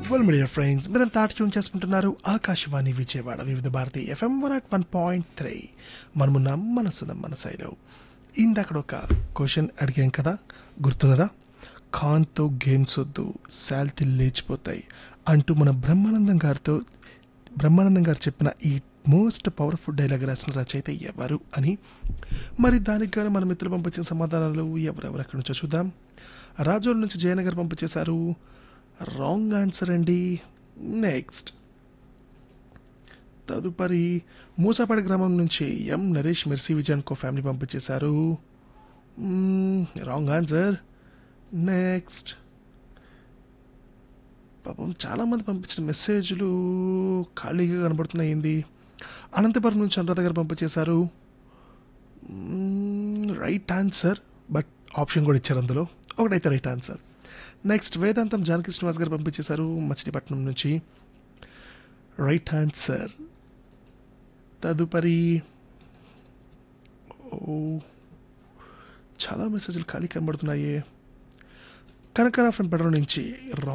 well media friends మీరంతా ఆట tune చేసుకుంటున్నారు Akashvani Vijayawada Vividh Bharati FM one at one point three మనమున్న మనసున మనసైలో ఇందాక ఒక క్వశ్చన్ అడిగాం కదా గుర్తున్నదా ఖాన్తో గేమ్స్ వద్దు శాల్తీ లేచిపోతాయి అంటూ మన బ్రహ్మానందం గారితో బ్రహ్మానందం గారు చెప్పిన ఈ మోస్ట్ పవర్ఫుల్ డైలాగ్ రాసిన రచయిత ఎవరు అని మరి దానికి గాను మన మిత్రులు పంపించిన సమాధానాలు ఎవరెవరు ఎక్కడి నుంచో చూద్దాం రాజోల నుంచి జయనగర్ పంపించేశారు రాంగ్ ఆన్సర్ అండి నెక్స్ట్ తదుపరి మూసాపాడి గ్రామం నుంచి ఎం నరేష్ మెర్సీ విజయన్ కో ఫ్యామిలీ పంపించేశారు రాంగ్ ఆన్సర్ నెక్స్ట్ పాపం చాలామంది పంపించిన మెసేజ్లు ఖాళీగా కనబడుతున్నాయి ఏంది అనంతపురం నుంచి అనురాధ గారు పంపించేశారు రైట్ ఆన్సర్ బట్ ఆప్షన్ కూడా ఇచ్చారు అందులో ఒకటైతే రైట్ ఆన్సర్ నెక్స్ట్ వేదాంతం జానకి శ్రీనివాస్ గారు పంపించేశారు మచిలీపట్నం నుంచి రైట్ ఆన్సర్ తదుపరి ఓ చాలా మెసేజ్లు ఖాళీ కనబడుతున్నాయి కనకరా ఫ్రెండ్ పెడలో నుంచి